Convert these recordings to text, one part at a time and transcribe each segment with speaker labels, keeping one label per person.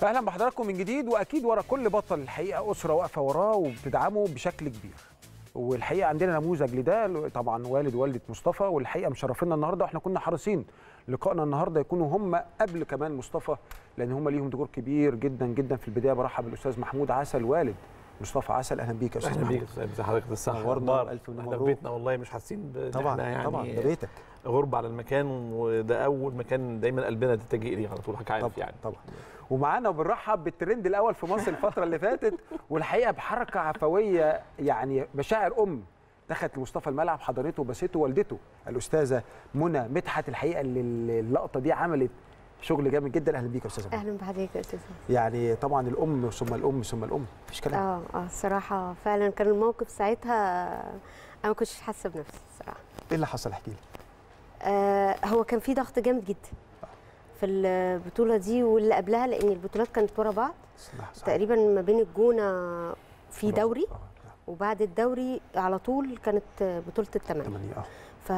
Speaker 1: اهلا بحضراتكم من جديد واكيد ورا كل بطل الحقيقه اسره واقفه وراه وبتدعمه بشكل كبير والحقيقه عندنا نموذج لده طبعا والد ووالده مصطفى والحقيقه مشرفينا النهارده واحنا كنا حريصين لقائنا النهارده يكونوا هم قبل كمان مصطفى لان هم ليهم دور كبير جدا جدا في البدايه برحب بالاستاذ محمود عسل والد مصطفى عسل اهلا بيك يا استاذ
Speaker 2: اهلا
Speaker 1: محمود
Speaker 2: بيك ازي حضرتك الصحه
Speaker 1: نورنا
Speaker 2: والله.
Speaker 1: ألف
Speaker 2: احنا
Speaker 1: مبروك.
Speaker 2: في بيتنا والله مش حاسين ب- إن
Speaker 1: طبعا
Speaker 2: احنا يعني
Speaker 1: طبعا ده بيتك
Speaker 2: غربة على المكان وده اول مكان دايما قلبنا تتجه ليه على طول حضرتك عارف
Speaker 1: طبعا
Speaker 2: يعني
Speaker 1: طبعا ومعانا وبنرحب بالترند الاول في مصر الفتره اللي فاتت والحقيقه بحركه عفويه يعني مشاعر ام دخلت لمصطفى الملعب حضنته وبسته والدته الاستاذه منى مدحت الحقيقه اللي اللقطه دي عملت شغل جامد جدا اهلا بيك يا استاذه منى
Speaker 3: اهلا بحضرتك يا استاذ
Speaker 1: يعني طبعا الام ثم الام ثم الام مفيش كلام
Speaker 3: اه اه الصراحه فعلا كان الموقف ساعتها انا ما كنتش حاسه بنفسي الصراحه
Speaker 1: ايه اللي حصل احكي لي
Speaker 3: آه هو كان في ضغط جامد جدا في البطوله دي واللي قبلها لان البطولات كانت ورا بعض
Speaker 1: صح صح
Speaker 3: تقريبا ما بين الجونه في
Speaker 1: برافو.
Speaker 3: دوري
Speaker 1: آه،
Speaker 3: وبعد الدوري على طول كانت بطوله الثمانيه
Speaker 1: تمانية اه
Speaker 3: ف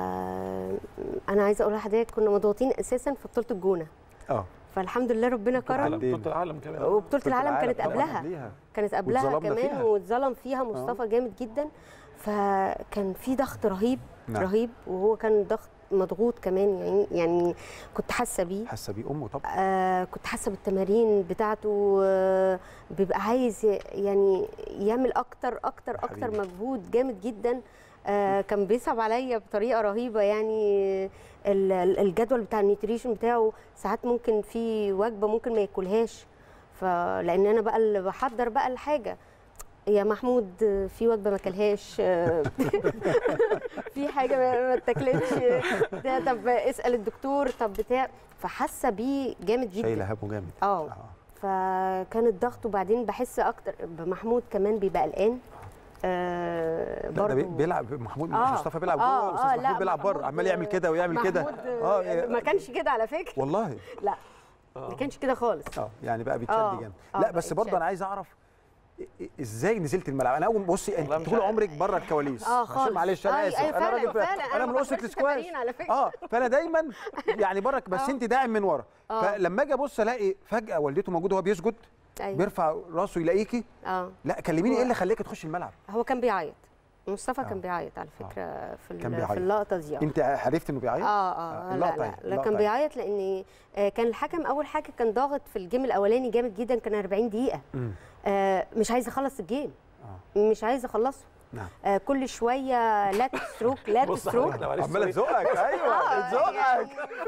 Speaker 3: انا عايزه اقول لحضرتك كنا مضغوطين اساسا في بطوله الجونه
Speaker 1: اه
Speaker 3: فالحمد لله ربنا كرم
Speaker 1: عدينا.
Speaker 2: بطولة العالم كمان
Speaker 3: وبطوله العالم كانت
Speaker 1: طبعاً
Speaker 3: قبلها
Speaker 1: قبليها.
Speaker 3: كانت قبلها
Speaker 1: واتظلمنا
Speaker 3: كمان
Speaker 1: فيها.
Speaker 3: واتظلم فيها مصطفى جامد جدا فكان في ضغط رهيب
Speaker 1: نعم.
Speaker 3: رهيب وهو كان ضغط مضغوط كمان يعني يعني كنت حاسه بيه
Speaker 1: حاسه بيه امه طبعا
Speaker 3: آه كنت حاسه بالتمارين بتاعته آه بيبقى عايز ي- يعني يعمل اكتر اكتر
Speaker 1: يا
Speaker 3: اكتر
Speaker 1: حبيبي.
Speaker 3: مجهود جامد جدا آه كان بيصعب عليا بطريقه رهيبه يعني ال- ال- الجدول بتاع النيوتريشن بتاعه ساعات ممكن في وجبه ممكن ما ياكلهاش فلان انا بقى اللي بحضر بقى الحاجه يا محمود آه، في وجبه ما اكلهاش آه، في حاجه ما ما اتاكلتش ده طب اسال الدكتور طب بتاع فحاسه بيه جامد جدا
Speaker 1: شايله همه جامد
Speaker 3: اه فكان الضغط وبعدين بحس اكتر بمحمود كمان بيبقى قلقان آه
Speaker 1: لا ده
Speaker 3: برضه
Speaker 1: بي- بيلعب محمود
Speaker 3: آه.
Speaker 1: مصطفى بيلعب
Speaker 3: آه،
Speaker 1: جوه
Speaker 3: آه،
Speaker 1: والاستاذ
Speaker 3: لا،
Speaker 1: محمود بيلعب بره
Speaker 3: محمود-
Speaker 1: عمال يعمل كده ويعمل كده
Speaker 3: محمود
Speaker 1: اه
Speaker 3: آه ما كانش كده على فكره
Speaker 1: والله
Speaker 3: لا ما كانش كده خالص
Speaker 1: اه يعني بقى بيتشد
Speaker 3: آه،
Speaker 1: جامد
Speaker 3: آه،
Speaker 1: لا
Speaker 3: بقى
Speaker 1: بس برضه
Speaker 3: يتشد.
Speaker 1: انا عايز اعرف إ- إ- ازاي نزلت الملعب انا اول بصي
Speaker 2: والله
Speaker 1: انت
Speaker 2: مش
Speaker 1: طول
Speaker 2: عارف.
Speaker 1: عمرك بره الكواليس
Speaker 3: اه
Speaker 1: عشان
Speaker 3: خالص
Speaker 1: معلش انا
Speaker 3: أي-
Speaker 1: اسف
Speaker 3: أي
Speaker 1: انا
Speaker 3: فعلا-
Speaker 1: راجل ف-
Speaker 3: فعلا،
Speaker 1: انا
Speaker 3: أنا
Speaker 1: من
Speaker 3: ما
Speaker 1: اسره
Speaker 3: بحضرش
Speaker 1: السكواش
Speaker 3: تمارين على فكرة.
Speaker 1: اه فانا دايما يعني برك بس
Speaker 3: آه.
Speaker 1: انت داعم من ورا
Speaker 3: آه.
Speaker 1: فلما اجي ابص الاقي فجاه والدته موجوده وهو بيسجد
Speaker 3: ايوه
Speaker 1: بيرفع راسه يلاقيكي
Speaker 3: اه
Speaker 1: لا كلميني
Speaker 3: هو-
Speaker 1: ايه اللي خلاكي تخشي الملعب
Speaker 3: هو كان بيعيط مصطفى
Speaker 1: آه.
Speaker 3: كان بيعيط على فكره في
Speaker 1: كان
Speaker 3: ال-
Speaker 1: بيعيط.
Speaker 3: في اللقطه دي آه.
Speaker 1: انت عرفت انه بيعيط
Speaker 3: اه اه لا
Speaker 1: اللقطة
Speaker 3: لا,
Speaker 1: هي،
Speaker 3: لا
Speaker 1: اللقطة
Speaker 3: كان
Speaker 1: هي.
Speaker 3: بيعيط لان آه، كان الحكم اول حاجه كان ضاغط في الجيم الاولاني جامد جدا كان 40 دقيقه
Speaker 1: مم.
Speaker 3: آه مش عايز اخلص الجيم مش عايز اخلصه
Speaker 1: نعم
Speaker 3: آه كل شويه لا ستروك لا
Speaker 2: بص
Speaker 3: ستروك
Speaker 2: حضرتك، معلش
Speaker 1: عمال
Speaker 2: سوري.
Speaker 1: ازقك ايوه
Speaker 3: آه،
Speaker 1: ازقك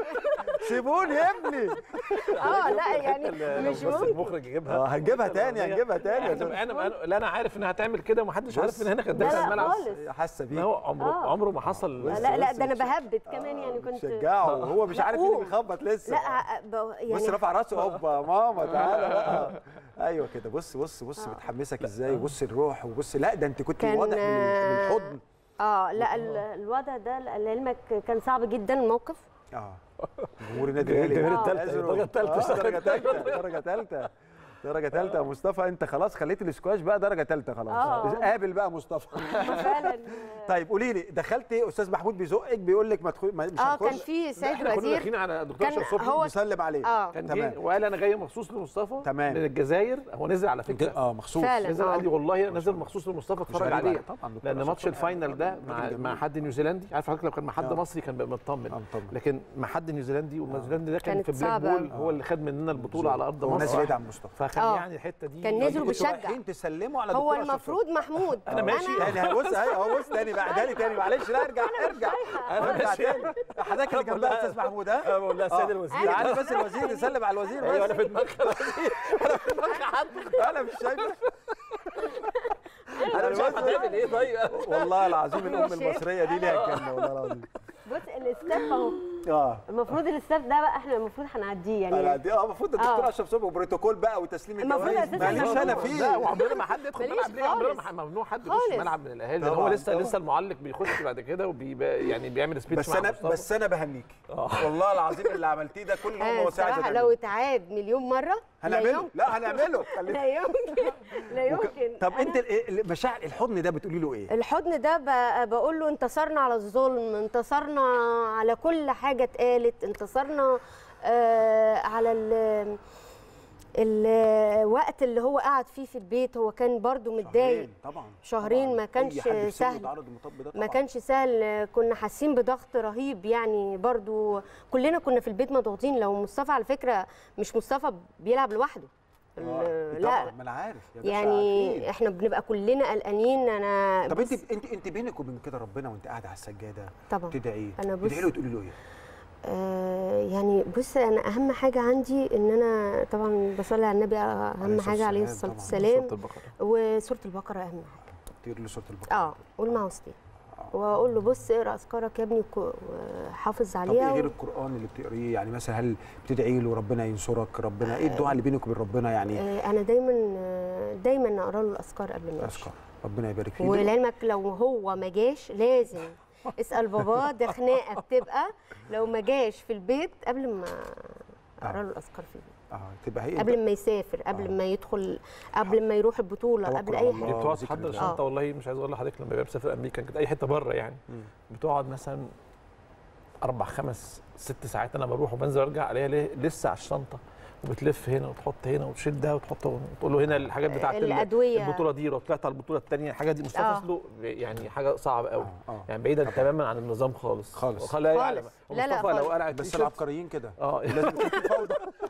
Speaker 1: سيبوني يا ابني
Speaker 3: اه لا يعني
Speaker 2: لو
Speaker 3: مش
Speaker 2: بس
Speaker 3: ممكن
Speaker 2: المخرج يجيبها
Speaker 1: اه هنجيبها تاني هنجيبها تاني
Speaker 2: انا انا لا انا عارف انها هتعمل كده ومحدش عارف
Speaker 1: بص.
Speaker 2: ان هنا كانت
Speaker 3: لا
Speaker 2: داخله
Speaker 3: لا
Speaker 2: الملعب
Speaker 3: خالص
Speaker 1: حاسه
Speaker 2: لا
Speaker 1: بيك
Speaker 2: هو عمره
Speaker 3: آه.
Speaker 2: عمره ما حصل
Speaker 3: لا لا, لا ده انا بهبت كمان يعني كنت
Speaker 1: شجعه هو مش
Speaker 3: لا،
Speaker 1: عارف مين اللي
Speaker 3: قوم.
Speaker 1: بيخبط لسه
Speaker 3: لا آه، ب- يعني
Speaker 1: بص رفع راسه هوبا ماما تعالى بقى ايوه كده بص بص بص بتحمسك ازاي بص الروح وبص لا ده انت كنت
Speaker 3: كان،
Speaker 1: واضح من من الحضن
Speaker 3: اه لا ال- الوضع ده لعلمك كان صعب جدا الموقف
Speaker 1: اه جمهور النادي الاهلي
Speaker 2: الجماهير
Speaker 1: آه.
Speaker 2: التالتة،
Speaker 1: أزرق.
Speaker 2: الدرجة التالتة.
Speaker 1: آه، درجه ثالثه درجه ثالثه درجه ثالثه يا مصطفى انت خلاص خليت الاسكواش بقى درجه ثالثه خلاص
Speaker 3: آه.
Speaker 1: قابل بقى مصطفى
Speaker 3: فعلا
Speaker 1: طيب قولي لي دخلتي استاذ محمود بيزقك بيقول لك ما تدخل ما- مش
Speaker 3: اه كان
Speaker 1: هنخش
Speaker 3: في
Speaker 2: لا،
Speaker 3: سيد
Speaker 2: احنا كنا
Speaker 3: وزير
Speaker 2: داخلين على دكتور
Speaker 3: كان
Speaker 2: اشرف صبحي
Speaker 3: هو
Speaker 1: بيسلم عليه
Speaker 3: اه
Speaker 2: كان
Speaker 1: تمام.
Speaker 2: جه وقال انا جاي مخصوص لمصطفى
Speaker 1: تمام.
Speaker 2: من الجزائر هو نزل على فكره
Speaker 1: اه مخصوص
Speaker 3: فعلا.
Speaker 2: نزل
Speaker 3: آه.
Speaker 2: قال لي والله نزل مخصوص لمصطفى اتفرج
Speaker 1: غريب
Speaker 2: عليه
Speaker 1: عليه طبعاً، دكتور
Speaker 2: لان
Speaker 1: أشرف
Speaker 2: ماتش
Speaker 1: صبحي
Speaker 2: الفاينل ده
Speaker 1: راجل
Speaker 2: مع
Speaker 1: جميل.
Speaker 2: مع حد نيوزيلندي عارف حضرتك لو كان مع حد
Speaker 1: آه.
Speaker 2: مصري كان بيبقى مطمن
Speaker 1: آه، مطمن.
Speaker 2: لكن مع حد نيوزيلندي والنيوزيلندي ده كان
Speaker 3: كانت
Speaker 2: في بلاك
Speaker 3: صعبة.
Speaker 2: بول هو اللي خد مننا البطوله على ارض
Speaker 1: هو نازل
Speaker 2: مصر
Speaker 1: يدعم مصطفى
Speaker 2: فكان
Speaker 3: آه.
Speaker 2: يعني الحته دي
Speaker 3: كان نزل
Speaker 1: كنتوا
Speaker 3: وبيشجع.
Speaker 1: رايحين تسلموا على
Speaker 3: هو
Speaker 1: دكتور أشرف
Speaker 3: المفروض محمود
Speaker 2: أنا ماشي.
Speaker 1: تاني بص اهي اهو بص تاني بعدها لي تاني معلش لا ارجع ارجع
Speaker 2: أنا
Speaker 1: ارجع
Speaker 2: ماشي.
Speaker 1: تاني حضرتك اللي جنبها يا استاذ محمود ها
Speaker 2: انا بقول لها السيد
Speaker 1: آه.
Speaker 2: الوزير
Speaker 1: تعالى بس الوزير يسلم على الوزير
Speaker 2: ايوه
Speaker 1: بس
Speaker 2: انا في دماغي انا في دماغي حد
Speaker 1: انا مش شايف
Speaker 2: انا مش عارف هتعمل ايه طيب
Speaker 1: والله العظيم الام
Speaker 3: شايف؟
Speaker 1: المصريه دي ليها الجنه والله العظيم
Speaker 3: بص الاستاف اهو
Speaker 1: اه
Speaker 3: المفروض الاستاف ده بقى احنا المفروض هنعديه
Speaker 1: انا
Speaker 3: يعني
Speaker 1: دي اه المفروض الدكتور
Speaker 3: آه.
Speaker 1: اشرف صبحي وبروتوكول بقى وتسليم
Speaker 3: المفروض
Speaker 1: الجوائز
Speaker 3: أساساً
Speaker 1: ماليش انا
Speaker 3: ممنوع.
Speaker 1: فيه
Speaker 2: لا وعمرنا ما حد يدخل
Speaker 3: ماليش
Speaker 2: ملعب ليه عمرنا
Speaker 3: خالص.
Speaker 2: ما ممنوع حد يخش
Speaker 3: خالص.
Speaker 2: ملعب من الاهالي لان هو
Speaker 1: طبعاً،
Speaker 2: لسه
Speaker 1: طبعاً.
Speaker 2: لسه المعلق بيخش بعد كده وبيبقى يعني بيعمل سبيتش
Speaker 1: بس
Speaker 2: مع
Speaker 1: انا
Speaker 2: مصطفى.
Speaker 1: بس انا بهنيك
Speaker 2: آه.
Speaker 1: والله العظيم اللي عملتيه ده كل يوم
Speaker 3: آه
Speaker 1: هو ساعه
Speaker 3: الصراحه لو اتعاد مليون مره لا
Speaker 1: هنعمله
Speaker 3: يمكن
Speaker 1: لا هنعمله خليك.
Speaker 3: لا يمكن لا
Speaker 1: وك-
Speaker 3: يمكن
Speaker 1: طب
Speaker 3: أنا-
Speaker 1: انت ال- ال- مشاعر الحضن ده بتقولي له ايه؟
Speaker 3: الحضن ده ب- بقول له انتصرنا على الظلم انتصرنا على كل حاجه اتقالت انتصرنا آه على ال الوقت اللي هو قعد فيه في البيت هو كان برضو متضايق
Speaker 1: شهرين طبعا
Speaker 3: شهرين
Speaker 1: طبعاً.
Speaker 3: ما كانش
Speaker 1: أي حد في سنه
Speaker 3: سهل.
Speaker 1: يتعرض للمطب ده
Speaker 3: ما
Speaker 1: طبعاً.
Speaker 3: كانش سهل كنا حاسين بضغط رهيب يعني برضو كلنا كنا في البيت مضغوطين لو مصطفى على فكره مش مصطفى بيلعب لوحده
Speaker 1: آه،
Speaker 3: ال-
Speaker 1: طبعا
Speaker 3: لا
Speaker 1: ما انا عارف يا باشا
Speaker 3: يعني
Speaker 1: أكيد.
Speaker 3: احنا بنبقى كلنا قلقانين انا
Speaker 1: طب
Speaker 3: بص-
Speaker 1: انت انت انت بينك وبين كده ربنا وانت قاعده على السجاده
Speaker 3: طبعا
Speaker 1: تدعي
Speaker 3: أنا بص-
Speaker 1: تدعي له وتقولي له ايه؟
Speaker 3: آه يعني بص انا اهم حاجه عندي ان انا طبعا بصلي على النبي اهم
Speaker 1: الصلاة
Speaker 3: حاجه عليه
Speaker 1: والسلام
Speaker 3: الصلاه
Speaker 1: طبعاً.
Speaker 3: والسلام
Speaker 2: سورة البقرة
Speaker 3: وسوره البقره اهم حاجه
Speaker 1: تقري له سوره البقره
Speaker 3: اه قول مع وسطي واقول له بص اقرا اذكارك يا ابني وك- وحافظ
Speaker 1: طب ايه
Speaker 3: عليها
Speaker 1: غير القران اللي بتقريه يعني مثلا هل بتدعي له ربنا ينصرك ربنا ايه الدعاء اللي بينك وبين ربنا يعني
Speaker 3: آه، انا دايما آه، دايما اقرا له الاذكار قبل ما يمشي
Speaker 1: اذكر ربنا يبارك فيك
Speaker 3: ولعلمك لو هو ما جاش لازم اسال باباه ده خناقه بتبقى لو ما جاش في البيت قبل ما اقرا له الاذكار في البيت
Speaker 1: اه تبقى هي
Speaker 3: قبل ما يسافر قبل
Speaker 1: آه.
Speaker 3: ما يدخل قبل ما يروح البطوله
Speaker 1: توكل
Speaker 3: قبل
Speaker 1: على
Speaker 3: اي
Speaker 1: الله.
Speaker 2: دي
Speaker 3: حاجه
Speaker 2: بتقعد
Speaker 1: ذكر
Speaker 2: تحضر
Speaker 1: الله.
Speaker 2: شنطه
Speaker 3: آه.
Speaker 2: والله مش عايز اقول لحضرتك لما ببقى مسافر امريكا كانت اي حته بره يعني
Speaker 1: مم.
Speaker 2: بتقعد مثلا اربع خمس ست ساعات انا بروح وبنزل ارجع الاقيها ليه- لسه على الشنطه وبتلف هنا وتحط هنا وتشيل ده وتحط وتقول له هنا الحاجات بتاعت ال-
Speaker 3: الأدوية.
Speaker 2: البطوله دي لو طلعت على البطوله الثانيه الحاجات دي مصطفى
Speaker 3: آه.
Speaker 2: اسلوب يعني حاجه صعبه قوي
Speaker 1: آه، آه.
Speaker 2: يعني بعيدا تماما عن النظام خالص
Speaker 1: خالص.
Speaker 2: وخلا يعلم
Speaker 3: خالص. لا، لا،
Speaker 2: ومصطفى لو
Speaker 3: خالص.
Speaker 2: قلع
Speaker 1: بس
Speaker 2: التيشيرت-
Speaker 1: العبقريين كده
Speaker 2: اه لازم
Speaker 3: خالص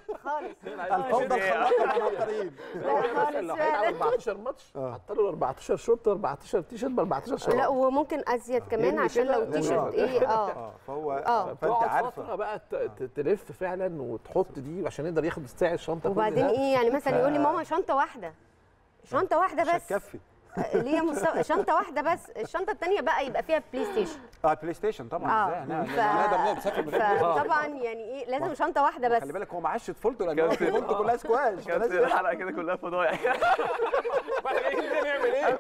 Speaker 1: الفوضى الخلاقه مع العبقريين
Speaker 3: خالص
Speaker 2: لو هيلعب
Speaker 3: فعلا.
Speaker 2: 14 ماتش
Speaker 1: آه.
Speaker 2: حط له 14 شوط 14 تيشيرت ب 14 شوط
Speaker 3: لا وممكن ازيد كمان
Speaker 2: لأن
Speaker 3: عشان
Speaker 2: كده
Speaker 3: لو تيشرت ايه اه
Speaker 1: اه فهو
Speaker 3: آه.
Speaker 1: فانت
Speaker 2: تقعد
Speaker 1: عارفه
Speaker 2: فتره بقى ت- ت- تلف فعلا وتحط دي عشان يقدر ياخد الساعه الشنطه
Speaker 3: وبعدين
Speaker 2: كلها.
Speaker 3: ايه يعني مثلا يقول لي ماما شنطه واحده شنطه واحده
Speaker 1: مش
Speaker 3: بس
Speaker 1: هتكفي
Speaker 3: آه، ليه يا مستوى شنطه واحده بس الشنطه الثانيه بقى يبقى فيها بلاي ستيشن
Speaker 1: اه البلاي ستيشن طبعا
Speaker 3: اه
Speaker 1: ازاي احنا
Speaker 3: ف-
Speaker 1: نقدر نسافر من غير بلاي ستيشن.
Speaker 3: فطبعا يعني ايه لازم شنطه واحده بس
Speaker 1: خلي بالك هو معاش طفولته لان هو طفولته كلها سكواش
Speaker 4: كانت
Speaker 1: لازم يلعب.
Speaker 4: الحلقه كده كلها فضايح
Speaker 2: واحنا جايين نعمل ايه؟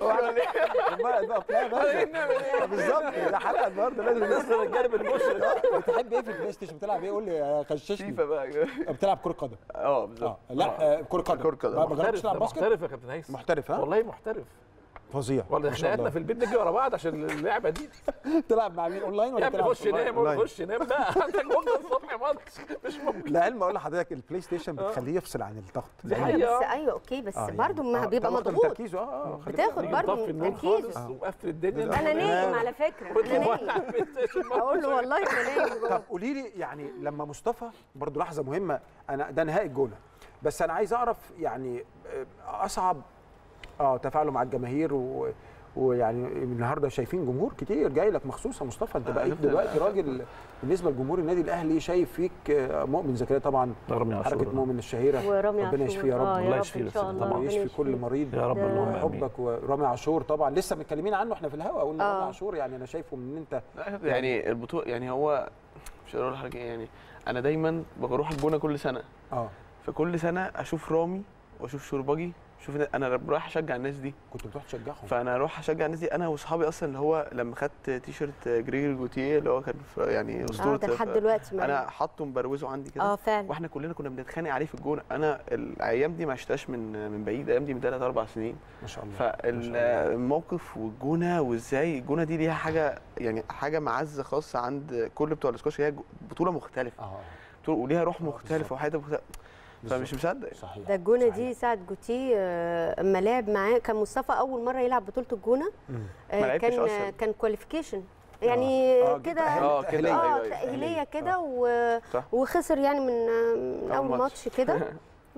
Speaker 1: بقى بقى بلاي باشا بالظبط ده حلقه النهارده لازم
Speaker 2: لسه الجانب المشرق
Speaker 1: بتحب ايه في البلاي ستيشن بتلعب ايه قول لي آه، غششني
Speaker 4: فيفا بقى
Speaker 1: بتلعب كره قدم
Speaker 4: اه
Speaker 1: اه
Speaker 4: بالظبط
Speaker 1: لا آه، كره قدم
Speaker 4: كرة قدم.
Speaker 1: ما ما جربتش
Speaker 2: محترف
Speaker 1: تلعب
Speaker 2: ده
Speaker 1: باسكت
Speaker 2: محترف يا كابتن هيثم
Speaker 1: محترف ها
Speaker 2: والله محترف
Speaker 1: فظيع
Speaker 2: والله
Speaker 1: ما شاء
Speaker 2: خناقاتنا
Speaker 1: الله.
Speaker 2: في البيت نجري ورا بعض عشان اللعبه دي
Speaker 1: تلعب مع مين اونلاين
Speaker 2: يا
Speaker 1: ولا
Speaker 2: ابني
Speaker 1: تلعب
Speaker 2: خش نام
Speaker 1: أونلاين؟
Speaker 2: خش نام بقى عندك بكره الصبح ماتش مش ممكن
Speaker 1: لعلم اقول لحضرتك البلاي ستيشن بتخليه يفصل عن الضغط
Speaker 2: دي
Speaker 1: لأن-
Speaker 2: حقيقة.
Speaker 3: بس ايوه اوكي بس
Speaker 1: آه، يعني.
Speaker 3: برضه ما
Speaker 1: آه،
Speaker 3: بيبقى
Speaker 1: بتاخد من
Speaker 3: مضغوط
Speaker 1: تركيزه اه اه خلي
Speaker 3: بتاخد
Speaker 1: بالك.
Speaker 3: برضه
Speaker 2: طفي
Speaker 3: من
Speaker 2: النور خالص
Speaker 3: تركيزه
Speaker 2: وقفل الدنيا
Speaker 3: انا نايم على فكره انا نايم اقول له والله انا نايم
Speaker 1: طب قولي لي يعني لما مصطفى برضو لحظه مهمه انا ده نهائي الجونه بس انا عايز اعرف يعني آه، اصعب اه تفاعله مع الجماهير و ويعني النهارده شايفين جمهور كتير جاي لك مخصوص يا مصطفى انت بقيت دلوقتي راجل بالنسبه لجمهور النادي الاهلي شايف فيك آه، مؤمن زكريا طبعا
Speaker 2: رامي عاشور.
Speaker 1: حركه مؤمن الشهيره
Speaker 3: ورامي
Speaker 1: ربنا
Speaker 3: عاشور.
Speaker 1: يشفيه يا رب
Speaker 3: آه،
Speaker 2: الله
Speaker 3: رب
Speaker 2: يشفيه
Speaker 3: ان شاء
Speaker 2: طبعاً.
Speaker 3: الله
Speaker 1: طبعا
Speaker 3: ربنا
Speaker 1: يشفي كل مريض
Speaker 2: يا رب
Speaker 3: ده-
Speaker 2: اللهم امين
Speaker 1: حبك ورامي عاشور طبعا لسه متكلمين عنه احنا في الهوا قلنا
Speaker 3: آه.
Speaker 1: رامي عاشور يعني انا شايفه من انت
Speaker 4: يعني البطوله يعني هو مش هقول لحضرتك إيه، يعني انا دايما بروح الجونه كل سنه
Speaker 1: اه
Speaker 4: فكل سنه اشوف رامي واشوف شربجي شوف انا رايح اشجع الناس دي
Speaker 1: كنت بتروح تشجعهم
Speaker 4: فانا اروح اشجع الناس دي انا واصحابي اصلا اللي هو لما خدت تيشرت جريجر جوتيه اللي هو كان في يعني
Speaker 3: اه
Speaker 4: اسطوره
Speaker 3: ده لحد
Speaker 4: ف-
Speaker 3: دلوقتي معايا.
Speaker 4: انا حاطه مبروزه عندي كده
Speaker 3: اه فعلا
Speaker 4: واحنا كلنا كنا بنتخانق عليه في الجونه انا الايام دي ما عشتهاش من من بعيد الايام دي من ثلاث اربع سنين
Speaker 1: ما شاء الله ما شاء الله.
Speaker 4: فالموقف والجونه وازاي الجونه دي ليها حاجه يعني حاجه معزه خاصه عند كل بتوع الاسكواش هي بطوله مختلفه
Speaker 1: اه
Speaker 4: بطولة وليها روح
Speaker 1: بالظبط.
Speaker 4: مختلفه وحياه مختلفه فمش مصدق
Speaker 1: صحيح
Speaker 3: ده الجونه
Speaker 1: صحيح.
Speaker 3: دي ساعه جوتيه آه، اما لعب معاه كان مصطفى اول مره يلعب بطوله الجونه
Speaker 1: مم.
Speaker 3: آه،
Speaker 4: ما لعبتش
Speaker 3: كان
Speaker 4: أصلاً.
Speaker 3: كان كواليفيكيشن يعني
Speaker 1: آه،
Speaker 3: كده
Speaker 4: اه كده
Speaker 3: اه
Speaker 4: أيوة، أيوة.
Speaker 3: تأهيلية كده
Speaker 1: آه.
Speaker 3: و...
Speaker 4: صح.
Speaker 3: وخسر يعني من من
Speaker 4: أول
Speaker 3: اول
Speaker 4: ماتش.
Speaker 3: ماتش كده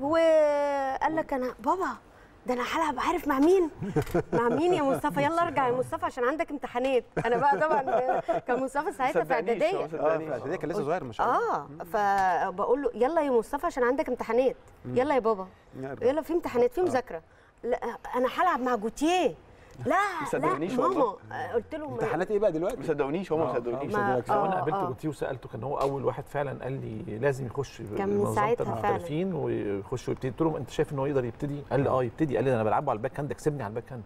Speaker 3: وقال لك انا بابا ده انا هلعب عارف مع مين؟ مع مين يا مصطفى؟ يلا ارجع يا مصطفى عشان عندك امتحانات انا بقى طبعا كان مصطفى ساعتها في
Speaker 4: صدقنيش،
Speaker 3: اعداديه
Speaker 4: هو
Speaker 1: اه
Speaker 4: صدقنيش.
Speaker 1: في اعداديه كان لسه صغير ما شاء الله
Speaker 3: اه فبقول له يلا يا مصطفى عشان عندك امتحانات يلا يا بابا
Speaker 1: يلا.
Speaker 3: يلا في امتحانات في مذاكره لا انا هلعب مع جوتيه لا لا
Speaker 4: صدقنيش
Speaker 3: ماما
Speaker 4: والله.
Speaker 3: آه، قلت له ما-
Speaker 1: امتحانات ايه بقى دلوقتي؟
Speaker 4: ما صدقونيش هم ما
Speaker 1: آه،
Speaker 4: صدقونيش
Speaker 1: آه.
Speaker 3: ما-
Speaker 1: آه،
Speaker 2: وانا
Speaker 3: آه،
Speaker 2: قابلته
Speaker 3: آه.
Speaker 2: جوتيه وسالته كان هو اول واحد فعلا قال لي لازم يخش
Speaker 3: كان من
Speaker 2: منظمه
Speaker 3: ساعتها فعلا.
Speaker 2: المحترفين ويخش ويبتدي قلت له انت شايف ان هو يقدر يبتدي؟ قال لي اه يبتدي قال لي ده انا بلعبه على الباك هاند كسبني على الباك هاند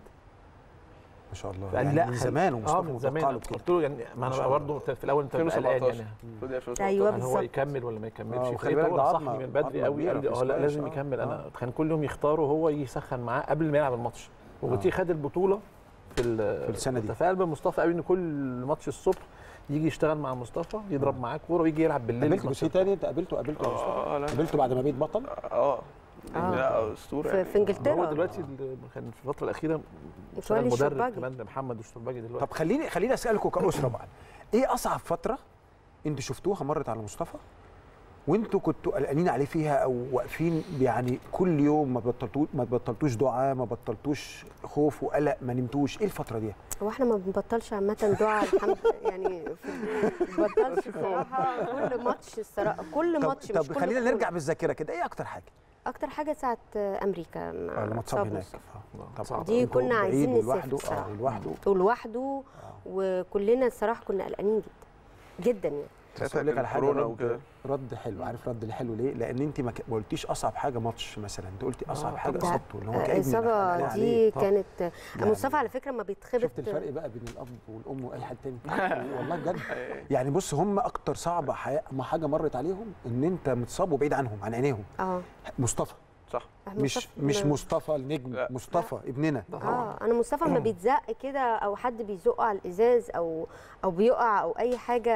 Speaker 1: ما شاء الله
Speaker 2: قال
Speaker 1: يعني
Speaker 2: لي لا
Speaker 1: من
Speaker 2: خل-
Speaker 1: زمان
Speaker 2: اه
Speaker 1: ومصطفى
Speaker 2: من
Speaker 1: متوقع
Speaker 2: زمان
Speaker 1: له كده
Speaker 2: قلت له يعني ما
Speaker 1: ما
Speaker 2: انا
Speaker 1: شاء
Speaker 2: برضه في الاول انت بتبقى قلقان
Speaker 4: 2017
Speaker 2: يعني
Speaker 4: المفروض 2017.
Speaker 3: أيوة
Speaker 2: هل هو
Speaker 3: بالظبط.
Speaker 2: يكمل ولا ما يكملش
Speaker 1: آه، وخلي
Speaker 2: فلقيته
Speaker 1: بالك
Speaker 2: هو
Speaker 1: ده
Speaker 2: نصحني
Speaker 1: عظمة-
Speaker 2: من بدري
Speaker 1: عظمة
Speaker 2: قوي قال لي
Speaker 1: كبيرة في
Speaker 2: اه لا
Speaker 1: السكواش،
Speaker 2: لازم
Speaker 1: آه.
Speaker 2: يكمل انا
Speaker 1: آه.
Speaker 2: كان كل يوم يختاره هو يسخن معاه قبل ما يلعب الماتش وجوتيه خد البطوله في ال-
Speaker 1: في السنة دي.
Speaker 2: تفاعل بمصطفى قوي ان كل ماتش الصبح يجي يشتغل مع مصطفى يضرب معاه كوره ويجي يلعب بالليل
Speaker 1: قابلت
Speaker 2: في
Speaker 1: جوسيه
Speaker 2: ماتش
Speaker 1: تاني انت قابلته قابلته يا مصطفى
Speaker 4: اه لا
Speaker 1: قابلته بعد ما بقيت بطل
Speaker 4: اه
Speaker 3: آه.
Speaker 4: لا اسطوره
Speaker 3: في,
Speaker 4: يعني.
Speaker 3: في انجلترا
Speaker 2: هو دلوقتي ال- كان في الفتره الاخيره اشتغل
Speaker 3: متولي
Speaker 2: مدرب
Speaker 3: الشرباجي.
Speaker 2: كمان محمد الشرباجي دلوقتي
Speaker 1: طب خليني خليني اسالكم كاسره بقى ايه اصعب فتره انتوا شفتوها مرت على مصطفى وانتوا كنتوا قلقانين عليه فيها او واقفين يعني كل يوم ما بطلتوش ما بطلتوش دعاء ما بطلتوش خوف وقلق ما نمتوش ايه الفتره دي
Speaker 3: هو احنا ما بنبطلش عامة دعاء الحمد يعني ما بنبطلش الصراحة كل ماتش الصراحة كل
Speaker 1: طب,
Speaker 3: ماتش مش
Speaker 1: طب
Speaker 3: كل
Speaker 1: خلينا
Speaker 3: بطولة.
Speaker 1: نرجع بالذاكره كده ايه اكتر حاجه
Speaker 3: أكتر حاجة ساعة أمريكا
Speaker 1: اه لما اتصاب هناك
Speaker 3: مصطفى.
Speaker 1: آه، طبعا
Speaker 3: دي
Speaker 1: انتوا
Speaker 3: كنا عايزين
Speaker 1: بعيد
Speaker 3: نسافر
Speaker 1: ولوحده
Speaker 3: الصراحة.
Speaker 1: اه لوحده
Speaker 3: ولوحده وكلنا الصراحة كنا قلقانين جدا جدا يعني
Speaker 1: بس
Speaker 4: ساعتها
Speaker 1: اقول لك
Speaker 4: كان
Speaker 1: على حاجه
Speaker 4: كورونا
Speaker 1: رد,
Speaker 4: وكده.
Speaker 1: رد حلو عارف رد حلو ليه؟ لان انت ما ك- ما قلتيش اصعب حاجه ماتش مثلا انت قلتي اصعب
Speaker 2: آه،
Speaker 1: حاجه
Speaker 3: طبعاً.
Speaker 1: اصابته اللي هو كابني
Speaker 3: الإصابة
Speaker 1: دخل
Speaker 3: دي
Speaker 1: عليه.
Speaker 3: كانت
Speaker 1: يعني
Speaker 3: مصطفى على فكرة ما بيتخبط
Speaker 1: شفت الفرق بقى بين الاب والام واي حد تاني والله بجد
Speaker 4: أيوة.
Speaker 1: يعني بص هم اكتر صعبه حياة ما حاجه مرت عليهم ان انت متصاب وبعيد عنهم عن عينيهم
Speaker 3: اه
Speaker 1: مصطفى
Speaker 4: صح
Speaker 1: مش
Speaker 3: مصطفى-
Speaker 1: مش مصطفى النجم
Speaker 4: لا.
Speaker 1: مصطفى ابننا
Speaker 3: اه انا مصطفى لما بيتزق كده او حد بيزقه على الازاز او او بيقع او اي حاجه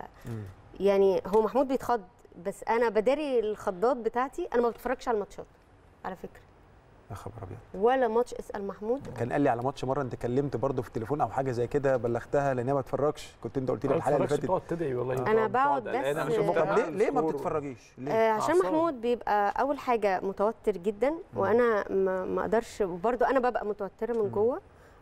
Speaker 3: يعني هو محمود بيتخض بس انا بداري الخضات بتاعتي انا ما بتفرجش على الماتشات على فكره
Speaker 1: يا خبر ابيض
Speaker 3: ولا ماتش اسال محمود
Speaker 1: كان قال لي على ماتش مره انت كلمت برضه في التليفون او حاجه زي كده بلغتها لان هي ما بتتفرجش كنت انت قلت لي
Speaker 2: ما
Speaker 1: الحلقه اللي
Speaker 2: بتتفرجش،
Speaker 1: فاتت
Speaker 2: تقعد تدعي والله
Speaker 3: أنا بقعد
Speaker 2: قلقان.
Speaker 3: بس-
Speaker 2: أنا مش هبقى
Speaker 1: طب ليه
Speaker 2: معاه
Speaker 1: ليه ما
Speaker 2: السكور.
Speaker 1: بتتفرجيش ليه
Speaker 3: آه عشان
Speaker 2: أعصاب.
Speaker 3: محمود بيبقى اول حاجه متوتر جدا وانا ما ما اقدرش وبرده انا ببقى متوتره من جوه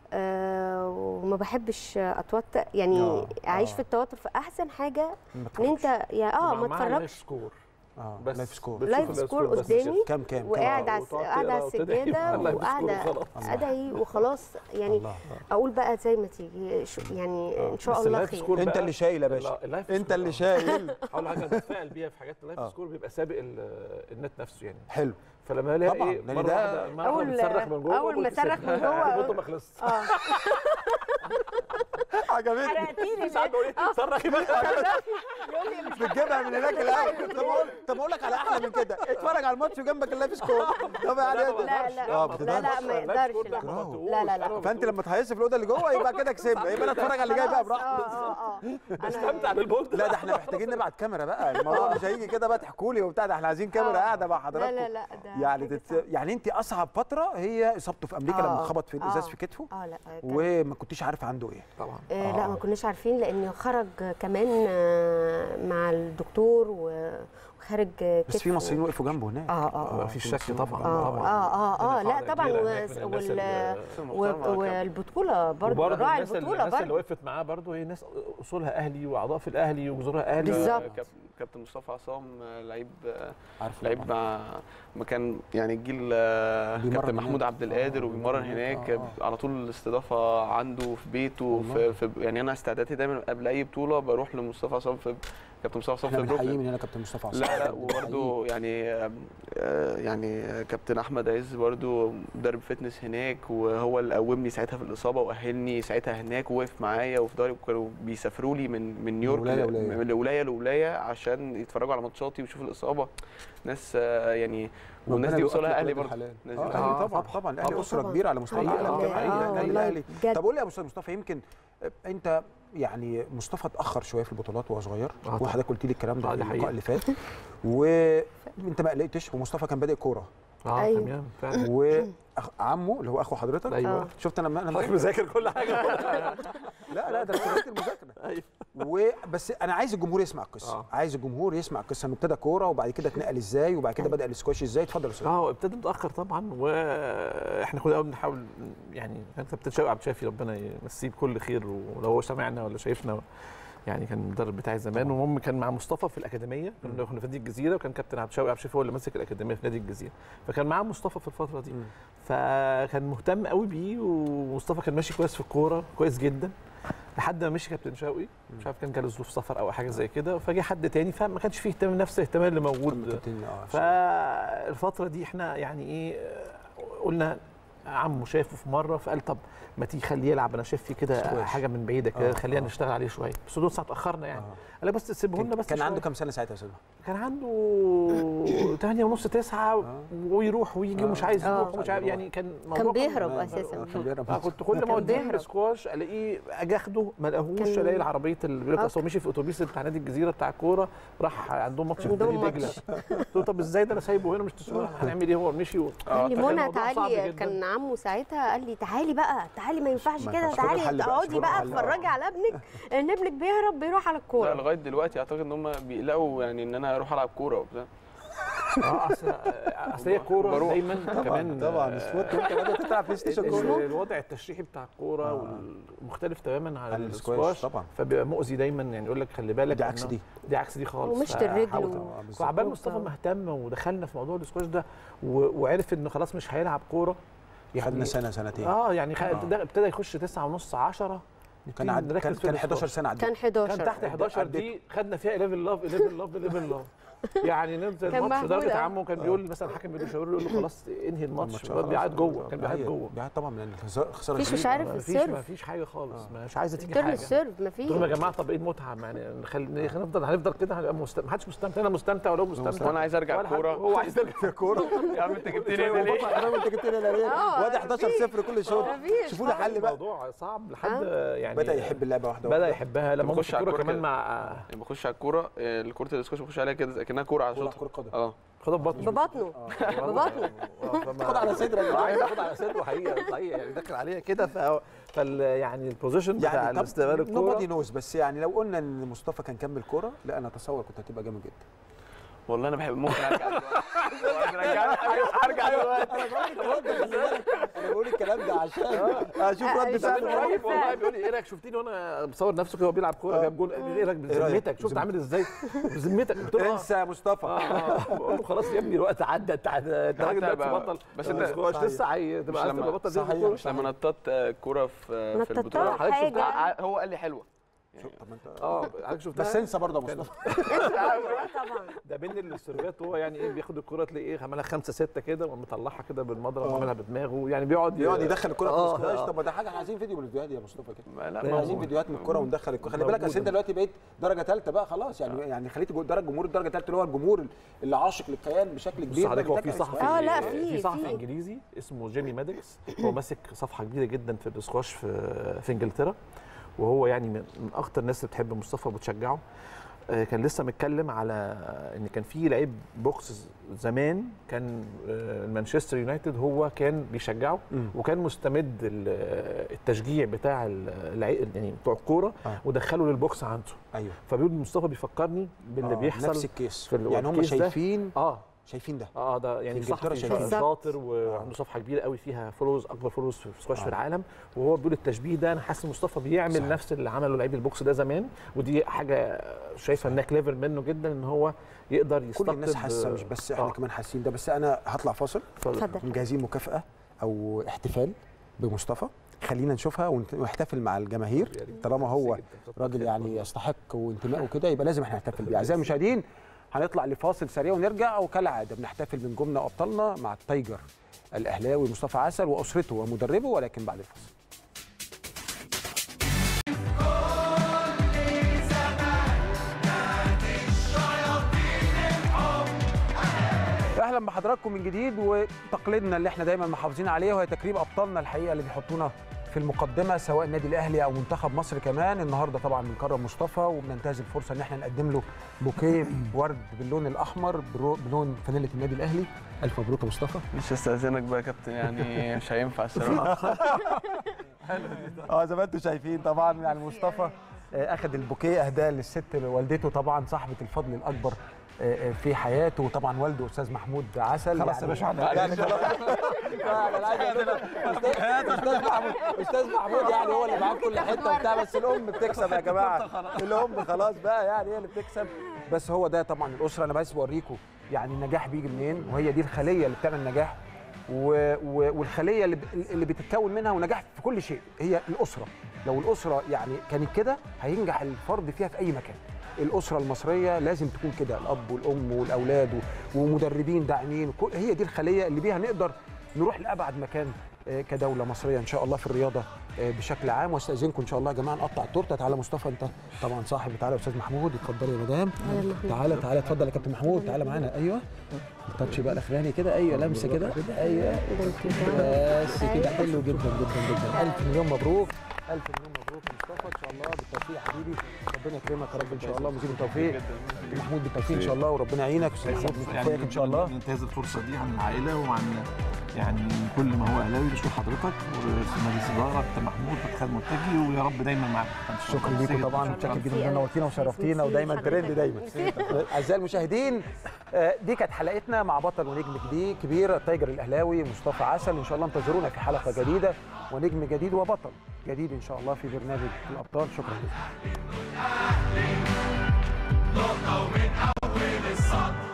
Speaker 3: آه وما بحبش اتوتر يعني
Speaker 1: آه،
Speaker 3: اعيش
Speaker 1: آه.
Speaker 3: في التوتر فاحسن حاجه
Speaker 1: ما
Speaker 3: ان
Speaker 1: تتفرجش.
Speaker 3: انت يا اه ما
Speaker 2: مع- مع اللايف
Speaker 3: تتفرجش
Speaker 2: سكور
Speaker 1: اه
Speaker 2: بس
Speaker 1: لايف سكور
Speaker 2: بتشوف
Speaker 3: لايف
Speaker 2: اللايف
Speaker 3: سكور
Speaker 2: بس
Speaker 3: قدامي
Speaker 2: كده.
Speaker 1: كام كام
Speaker 3: وقاعد على
Speaker 2: وتقعد
Speaker 3: قاعد على
Speaker 2: تقرا وتدعي
Speaker 3: السجاده
Speaker 2: على اللايف سكور
Speaker 3: وقاعده
Speaker 2: وخلاص.
Speaker 3: ادعي وخلاص يعني
Speaker 1: الله
Speaker 3: اقول بقى زي ما تيجي شو- يعني ان شاء
Speaker 2: بس
Speaker 3: الله
Speaker 2: اللايف
Speaker 3: خير
Speaker 2: سكور
Speaker 1: انت
Speaker 2: بقى-
Speaker 1: اللي شايل يا باشا
Speaker 2: لا، اللايف
Speaker 1: انت
Speaker 2: سكور،
Speaker 1: اللي
Speaker 2: آه.
Speaker 1: شايل
Speaker 2: اول حاجه بتفائل بيها في حاجات اللايف
Speaker 1: آه.
Speaker 2: سكور بيبقى سابق ال- النت نفسه يعني
Speaker 1: حلو
Speaker 2: فلما الاقي
Speaker 1: طبعاً،
Speaker 2: ايه
Speaker 1: لأن
Speaker 2: مره
Speaker 1: ده-
Speaker 2: واحده مره
Speaker 3: أول-
Speaker 2: واحده بتصرخ من جوه
Speaker 3: أول ما
Speaker 2: قلت سيبها.
Speaker 3: صرخ من جوه
Speaker 2: البطل ما خلص
Speaker 3: اه
Speaker 1: عجبتني
Speaker 3: حرقتيني
Speaker 2: ساعات بقول ايه صرخي بقى
Speaker 1: بتجيبها من هناك الاول طب اقول طب اقول لك على احلى من كده اتفرج على الماتش وجنبك اللايف سكور طب يعني
Speaker 3: لا لا
Speaker 1: آه،
Speaker 3: لا
Speaker 1: بتقدرش.
Speaker 3: لا ما يقدرش لا
Speaker 2: بطوش.
Speaker 3: لا، لا، لا.
Speaker 2: أنا ما
Speaker 1: فانت
Speaker 2: بطوش.
Speaker 1: لما تهيص في الاوضه اللي جوه يبقى كده كسبنا يبقى انا اتفرج على اللي جاي بقى
Speaker 3: خلاص،
Speaker 1: براحتي
Speaker 3: اه اه اه
Speaker 2: استمتع بالبولد
Speaker 1: لا ده احنا محتاجين نبعت كاميرا بقى الموضوع مش هيجي كده بقى تحكوا لي وبتاع ده احنا عايزين كاميرا
Speaker 3: آه.
Speaker 1: قاعده مع
Speaker 3: لا
Speaker 1: حضراتكم
Speaker 3: لا لا ده
Speaker 1: يعني
Speaker 3: حاجة
Speaker 1: تت...
Speaker 3: صعبة.
Speaker 1: يعني انت اصعب فتره هي اصابته في امريكا لما
Speaker 3: آه،
Speaker 1: خبط في الازاز
Speaker 3: آه.
Speaker 1: في كتفه
Speaker 3: اه لا كان-
Speaker 1: وما كنتيش عارفه عنده ايه
Speaker 2: طبعا
Speaker 3: آه لا ما كناش عارفين لانه خرج كمان آه، مع الدكتور و- وخارج
Speaker 1: بس في مصريين وقفوا جنبه هناك
Speaker 3: اه اه اه
Speaker 2: في شك طبعا
Speaker 3: اه
Speaker 2: طبعا
Speaker 3: اه اه, آه لا
Speaker 2: قاعدة
Speaker 3: طبعا
Speaker 2: كبيرة
Speaker 3: و-
Speaker 2: هناك من الناس
Speaker 3: وال
Speaker 2: اللي-
Speaker 3: و- والبطوله برضه
Speaker 2: وبرضه
Speaker 3: راعي
Speaker 2: الناس اللي,
Speaker 3: البطوله
Speaker 2: الناس اللي
Speaker 3: برضه
Speaker 2: وقفت معاه برضه هي ناس اصولها اهلي واعضاء في الاهلي وجذورها اهلي
Speaker 3: بالظبط.
Speaker 4: كاب- كابتن مصطفى عصام آه، لعيب آه،
Speaker 1: عارف
Speaker 4: لعيب مع ما كان يعني الجيل آه،
Speaker 1: بيمرن
Speaker 4: كابتن
Speaker 1: هناك.
Speaker 4: محمود عبد القادر
Speaker 1: آه،
Speaker 4: وبيمرن
Speaker 1: بيمرن
Speaker 4: هناك
Speaker 1: هناك، آه،
Speaker 4: على طول الاستضافه عنده في بيته
Speaker 1: والله.
Speaker 4: في, في يعني انا استعداداتي دايما قبل اي بطوله بروح لمصطفى عصام في كابتن مصطفى عصام
Speaker 1: احنا
Speaker 4: في
Speaker 1: بنحييه
Speaker 4: بروكلين
Speaker 1: من هنا كابتن مصطفى عصام
Speaker 4: لا لا
Speaker 1: بنحييه.
Speaker 4: وبرده يعني آه، يعني كابتن احمد عز برده مدرب فتنس هناك وهو اللي قومني ساعتها في الاصابه واهلني ساعتها هناك ووقف معايا وفي ظهري وكانوا بيسافروا لي من من نيويورك
Speaker 1: ولاية
Speaker 4: ل-
Speaker 1: لولاية.
Speaker 4: من ولايه لولايه عشان يتفرجوا على ماتشاتي ويشوفوا الاصابه ناس آه، يعني والناس
Speaker 1: ربنا
Speaker 4: دي
Speaker 1: يوفقك
Speaker 4: وصولها
Speaker 1: يا
Speaker 4: اهلي
Speaker 1: ولاد
Speaker 4: برضه
Speaker 1: الحلال.
Speaker 4: الناس
Speaker 1: اه
Speaker 4: دي
Speaker 1: اهلي
Speaker 2: آه،
Speaker 1: طبعا
Speaker 2: طبعا.
Speaker 1: طبعا الاهلي
Speaker 3: طبعا.
Speaker 1: اسره كبيره على مستوى
Speaker 3: حقيقة،
Speaker 1: العالم
Speaker 3: آه،
Speaker 1: كمان
Speaker 3: آه،
Speaker 1: النادي
Speaker 3: والله
Speaker 1: الاهلي
Speaker 3: بجد.
Speaker 1: طب قول لي يا استاذ مصطفى يمكن انت يعني مصطفى اتاخر شويه في البطولات وهو صغير
Speaker 2: آه، طبعا.
Speaker 1: وحضرتك قلت لي الكلام ده
Speaker 2: آه،
Speaker 1: في
Speaker 2: دي
Speaker 1: اللقاء
Speaker 2: حقيقة.
Speaker 1: اللي فات وانت ما قلقتش ومصطفى كان بادئ كوره
Speaker 2: اه
Speaker 3: أيوة.
Speaker 2: تمام فعلا
Speaker 1: وعمه اللي هو اخو حضرتك
Speaker 2: ايوه
Speaker 1: شفت انا انا
Speaker 2: حضرتك مذاكر كل حاجه
Speaker 1: لا لا ده انا المذاكره
Speaker 2: ايوه
Speaker 1: وبس انا عايز الجمهور يسمع القصه
Speaker 2: آه.
Speaker 1: عايز الجمهور يسمع القصه انه ابتدى كوره وبعد كده اتنقل ازاي وبعد كده بدا السكواش ازاي اتفضل يا استاذ
Speaker 2: اه هو ابتدى متاخر طبعا واحنا كنا اول بنحاول يعني كان كابتن شوقي عبد الشافي ربنا يمسيه بكل خير ولو هو سمعنا ولا شايفنا يعني كان المدرب بتاعي زمان وهم كان مع مصطفى في الاكاديميه كنا كنا في نادي الجزيره وكان كابتن عبد الشافي عبد الشافي هو اللي ماسك الاكاديميه في نادي الجزيره فكان معاه مصطفى في الفتره دي
Speaker 1: مم.
Speaker 2: فكان مهتم قوي بيه ومصطفى كان ماشي كويس في الكوره كويس جدا لحد ما مشي كابتن شوقي مش عارف كان جاله ظروف سفر او حاجه زي كده فجه حد تاني فما كانش فيه اهتمام نفس الاهتمام اللي موجود
Speaker 1: كابتن- آه،
Speaker 2: فالفتره دي احنا يعني ايه آه، قلنا عمه شافه في مره فقال طب ما تيجي خليه يلعب انا شايف فيه كده
Speaker 1: سكواش.
Speaker 2: حاجه من بعيده كده
Speaker 1: آه،
Speaker 2: خلينا
Speaker 1: آه.
Speaker 2: نشتغل عليه شويه بس دول ساعه اتاخرنا يعني
Speaker 1: آه.
Speaker 2: قال لي بس سيبه لنا بس
Speaker 1: كان عنده
Speaker 2: شوية.
Speaker 1: كام سنه ساعتها يا استاذ
Speaker 2: كان عنده 8 ونص 9 ويروح ويجي ومش عايز
Speaker 3: آه.
Speaker 2: يروح ومش عارف يعني كان
Speaker 3: كان
Speaker 2: موضوع
Speaker 3: بيهرب
Speaker 1: آه،
Speaker 3: اساسا
Speaker 1: كان بيهرب.
Speaker 2: آه، كنت كل ما
Speaker 3: كان
Speaker 2: اوديه
Speaker 3: بيهرب.
Speaker 2: السكواش الاقيه اجي اخده ما الاقيهوش
Speaker 3: كان-
Speaker 2: الاقي العربيه اللي بيقول لك
Speaker 3: آه.
Speaker 2: اصل هو مشي في اتوبيس بتاع نادي الجزيره بتاع الكوره راح عندهم ماتش في
Speaker 3: عندهم
Speaker 2: نادي دجله
Speaker 3: ماتش.
Speaker 2: قلت له طب ازاي ده انا سايبه هنا مش تسيبه هنعمل ايه هو مشي و...
Speaker 3: قال لي
Speaker 2: فكان
Speaker 3: منى
Speaker 2: الموضوع صعب
Speaker 3: تعالي
Speaker 2: جداً.
Speaker 3: كان عمه ساعتها قال لي تعالي بقى تعالي ما ينفعش
Speaker 1: ما
Speaker 3: كده
Speaker 1: ينفعش. شوفوا الحل
Speaker 3: تعالي
Speaker 1: بقى،
Speaker 3: اقعدي
Speaker 1: شوفوا
Speaker 3: بقى
Speaker 1: الحل.
Speaker 3: اتفرجي على ابنك ان ابنك بيهرب بيروح على
Speaker 4: لا
Speaker 3: الكوره
Speaker 4: لغايه دلوقتي اعتقد ان هم بيقلقوا يعني ان انا اروح العب كوره وبتاع
Speaker 2: اه اصل اصل هي الكوره
Speaker 4: بروح.
Speaker 2: دايما كمان
Speaker 1: طبعا
Speaker 2: آه،
Speaker 1: سبورت ممكن قاعدة تلعب بلاي ستيشن
Speaker 2: ال-
Speaker 1: كوره
Speaker 2: الوضع التشريحي بتاع الكوره
Speaker 1: آه.
Speaker 2: مختلف تماما عن,
Speaker 1: عن السكواش
Speaker 2: السكواش
Speaker 1: طبعا.
Speaker 2: فبيبقى مؤذي دايما يعني يقول لك خلي بالك
Speaker 1: دي عكس
Speaker 2: إنه-
Speaker 1: دي.
Speaker 2: دي عكس دي خالص
Speaker 3: ومشط الرجل
Speaker 2: فحاول-
Speaker 3: و-
Speaker 1: آه، بالظبط.
Speaker 2: فعبال مصطفى مهتم ودخلنا في موضوع السكواش ده و- وعرف انه خلاص مش هيلعب كوره
Speaker 1: خدنا سنه سنتين
Speaker 2: اه يعني خ-
Speaker 1: آه.
Speaker 2: ابتدى ابتدى يخش 9 ونص 10
Speaker 1: كان عد...
Speaker 2: نركز
Speaker 1: كان,
Speaker 2: في
Speaker 1: كان
Speaker 2: السكواش.
Speaker 1: 11 سنه عدت
Speaker 3: كان 11
Speaker 2: كان تحت 11 دي خدنا فيها 11 لاف 11 لاف 11 لاف يعني ننزل
Speaker 3: كان
Speaker 2: الماتش لدرجه
Speaker 3: مهولة.
Speaker 2: عمه كان بيقول مثلا الحكم بيقول له شاور له يقول له خلاص انهي الماتش
Speaker 1: الماتش
Speaker 2: الواد بيعيط
Speaker 1: خلاص.
Speaker 2: جوه كان بيعيط
Speaker 1: بيعيط-
Speaker 2: جوه
Speaker 1: بيعيط طبعا لان الخساره خساره
Speaker 3: مفيش مش
Speaker 1: كبيرة.
Speaker 3: عارف
Speaker 2: ما فيش
Speaker 3: السيرف.
Speaker 2: ما فيش حاجه خالص مش عايزه تيجي
Speaker 3: ترن
Speaker 2: حاجه
Speaker 3: السيرف
Speaker 2: قلت لهم يا
Speaker 3: مفيش
Speaker 2: جماعه طب ايه المتعه يعني نخلي هنفضل هنفضل كده هنبقى مستمتع ما حدش مستمتع انا مستمتع ولو مستمتع
Speaker 4: وانا عايز ارجع
Speaker 2: ولا حد-
Speaker 4: كوره
Speaker 2: هو عايز يرجع
Speaker 1: كوره
Speaker 4: يا عم انت جبتني هنا ليه؟
Speaker 1: انا انت جبت لنا ليه؟
Speaker 3: آه،
Speaker 1: وادي 11 0 كل شوط
Speaker 3: مفيش
Speaker 1: شوفوا لي حل بقى
Speaker 2: الموضوع صعب لحد يعني
Speaker 1: بدا يحب اللعبه واحده
Speaker 2: بدا
Speaker 1: واحدة.
Speaker 2: يحبها لما
Speaker 4: بخش
Speaker 2: بخش
Speaker 4: على
Speaker 2: الكوره
Speaker 4: الكورة
Speaker 2: كمان
Speaker 4: كده.
Speaker 2: مع
Speaker 4: لما بخش على الكوره آه، الكوره الاسكواش بخش عليها كده كانها كوره على
Speaker 1: كوره
Speaker 4: شوط
Speaker 1: كره قدم
Speaker 4: اه
Speaker 2: خدها ببطنه
Speaker 3: ببطنه ببطنه
Speaker 2: خد
Speaker 1: على صدرك بقى.
Speaker 2: عايز اخد على صدره حقيقه صحيح يعني داخل عليها كده ف فال يعني البوزيشن بتاع
Speaker 1: يعني
Speaker 2: الاستقبال
Speaker 1: طب نوبادي
Speaker 2: الكوره
Speaker 1: نوز بس يعني لو قلنا ان مصطفى كان كمل كوره لا انا اتصور كنت هتبقى جامد جدا
Speaker 4: والله انا بحب ممكن ارجع دلوقتي رجعني ارجع دلوقتي
Speaker 1: انا بقول الكلام ده عشان اشوف رد
Speaker 3: مش
Speaker 1: فعله
Speaker 3: عارف.
Speaker 2: قريب والله بيقول لي ايه رايك شفتيني وانا بصور نفسه كده وهو بيلعب كوره جاب جول قال لي ايه رايك بذمتك شفت عامل ازاي بذمتك قلت له آه.
Speaker 1: انسى يا مصطفى
Speaker 2: اه اه بقول له خلاص يا ابني الوقت عدى انت عد- انت راجل
Speaker 4: حتى
Speaker 2: دلوقتي
Speaker 4: بقى-
Speaker 2: بطل
Speaker 4: بس
Speaker 2: بس
Speaker 4: انت-
Speaker 2: انت
Speaker 1: صحيح.
Speaker 2: لسه عايز تبقى
Speaker 4: مش
Speaker 2: عايز
Speaker 4: لما-
Speaker 2: تبقى بطل زي
Speaker 1: صحيح.
Speaker 2: الكوره
Speaker 4: لما نططت آه، كوره في في
Speaker 3: نططتها
Speaker 4: البطوله
Speaker 2: حضرتك
Speaker 3: حاجة.
Speaker 2: شفتها؟
Speaker 4: ع- هو قال لي حلوه
Speaker 1: شوف، طب ما انت
Speaker 2: اه حضرتك شفتها
Speaker 1: بس انسى برضه يا مصطفى
Speaker 3: طبعا
Speaker 2: ده بين السيرفات هو يعني ايه بياخد الكوره تلاقيه ايه عملها خمسه سته كده ومطلعها كده بالمضرب وعملها بدماغه يعني بيقعد
Speaker 1: يقعد يدخل الكوره في
Speaker 2: آه،
Speaker 1: السكواش
Speaker 2: آه.
Speaker 1: طب ما ده حاجه احنا عايزين فيديو من الفيديوهات دي يا مصطفى كده
Speaker 4: ما لا
Speaker 2: لا،
Speaker 4: ما
Speaker 1: عايزين
Speaker 4: هو
Speaker 1: فيديوهات من الكوره وندخل الكوره خلي بالك اصل انت
Speaker 2: موجودة.
Speaker 1: دلوقتي بقيت درجه ثالثه بقى خلاص يعني يعني خليت جو- درجه جمهور درجه ثالثه اللي هو الجمهور اللي عاشق للكيان بشكل
Speaker 2: بص
Speaker 1: كبير
Speaker 2: حضرتك هو في
Speaker 1: محتاج
Speaker 2: صحفي
Speaker 3: آه، لا، في-
Speaker 2: في صحفي
Speaker 3: في.
Speaker 2: انجليزي اسمه جيمي مادكس هو ماسك صفحه كبيره جدا في الاسكواش في في انجلترا وهو يعني من من اكتر الناس اللي بتحب مصطفى وبتشجعه آه، كان لسه متكلم على ان كان في لعيب بوكس زمان كان آه، مانشستر يونايتد هو كان بيشجعه
Speaker 1: مم.
Speaker 2: وكان مستمد ال- التشجيع بتاع اللعيب يعني بتوع الكوره
Speaker 1: آه.
Speaker 2: ودخله للبوكس عنده
Speaker 1: ايوه
Speaker 2: فبيقول مصطفى بيفكرني باللي
Speaker 1: آه،
Speaker 2: بيحصل
Speaker 1: نفس الكيس
Speaker 2: في ال-
Speaker 1: يعني هم
Speaker 2: الكيس ده.
Speaker 1: شايفين
Speaker 2: اه
Speaker 1: شايفين ده
Speaker 2: اه ده يعني
Speaker 1: في إنجلترا
Speaker 2: صحفي
Speaker 1: شايفين.
Speaker 3: بالظبط.
Speaker 2: شاطر وعنده صفحه كبيره قوي فيها فولوز اكبر فولوز في سكواش في العالم وهو بيقول التشبيه ده انا حاسس مصطفى بيعمل
Speaker 1: صحيح.
Speaker 2: صحيح. نفس اللي عمله لعيب البوكس ده زمان ودي حاجه شايفه انها كليفر منه جدا ان هو يقدر
Speaker 1: كل
Speaker 2: يستقطب
Speaker 1: الناس حاسه مش بس احنا
Speaker 2: آه.
Speaker 1: كمان حاسين ده بس انا هطلع فاصل
Speaker 3: اتفضل
Speaker 1: مجهزين مكافاه او احتفال بمصطفى خلينا نشوفها ونت- ونحتفل مع الجماهير طالما هو راجل يعني يستحق وانتمائه كده يبقى لازم احنا نحتفل بيه اعزائي المشاهدين هنطلع لفاصل سريع ونرجع وكالعاده بنحتفل بنجومنا وابطالنا مع التايجر الاهلاوي مصطفى عسل واسرته ومدربه ولكن بعد الفاصل اهلا بحضراتكم من جديد وتقليدنا اللي احنا دايما محافظين عليه وهي تكريم ابطالنا الحقيقه اللي بيحطونا في المقدمه سواء النادي الاهلي او منتخب مصر كمان النهارده طبعا بنكرم مصطفى وبننتهز الفرصه ان احنا نقدم له بوكيه ورد باللون الاحمر برو- بلون فانيله النادي الاهلي الف مبروك يا مصطفى
Speaker 4: مش هستاذنك بقى يا كابتن يعني مش هينفع الصراحه
Speaker 1: اه زي ما انتم شايفين طبعا يعني مصطفى آه، اخذ البوكيه اهداء للست والدته طبعا صاحبه الفضل الاكبر آه، آه، في حياته وطبعا والده استاذ محمود عسل
Speaker 2: خلاص يا باشا، احنا-
Speaker 1: يعني خلاص لا، أنا عايز أقول لك، أستاذ- استاذ محمود استاذ محمود يعني هو اللي معاه في كل حته وبتاع بس الام بتكسب يا جماعه الام خلاص بقى يعني هي اللي بتكسب بس هو ده طبعا الاسره انا بس بوريكم يعني النجاح بيجي منين وهي دي الخليه اللي بتعمل نجاح و... و... والخليه اللي, ب... اللي بتتكون منها ونجاح في كل شيء هي الاسره لو الاسره يعني كانت كده هينجح الفرد فيها في اي مكان الاسره المصريه لازم تكون كده الاب والام والاولاد و... ومدربين داعمين وكل... هي دي الخليه اللي بيها نقدر نروح لابعد مكان آه، كدوله مصريه ان شاء الله في الرياضه آه، بشكل عام واستاذنكم ان شاء الله يا جماعه نقطع التورته تعالى مصطفى انت طبعا صاحب تعالى يا استاذ محمود اتفضلي يا مدام
Speaker 3: تعالى يا محمود.
Speaker 1: تعالى تعالى اتفضل يا كابتن محمود تعالى معانا ايوه التاتش بقى الاخراني كده ايوه لمسه كده ايوه
Speaker 3: ده انت ده.
Speaker 1: بس كده حلو جدا جدا جدا الف مليون مبروك الف مليون مبروك مصطفى ان شاء الله بالتوفيق يا حبيبي ربنا يكرمك يا رب ان شاء الله مزيد التوفيق كابتن محمود بالتوفيق ان شاء الله وربنا يعينك استاذ محمود بالتوفيق ان شاء الله
Speaker 2: ننتهز الفرصه دي عن العائله وعن يعني كل ما هو اهلاوي بشكر حضرتك ومجلس اداره كابتن محمود خالد مرتجي ويا رب دايما معاك إن شاء
Speaker 1: شكرا
Speaker 2: الله.
Speaker 1: ليكم طبعا متشكر جدا نورتينا وشرفتينا ودايما ترند دايما اعزائي المشاهدين آه، دي كانت حلقتنا مع بطل ونجم جديد كبير التايجر الاهلاوي مصطفى عسل ان شاء الله انتظرونا في حلقه جديده ونجم جديد وبطل جديد ان شاء الله في برنامج الابطال شكرا لكم
Speaker 5: نقطة ومن أول السطر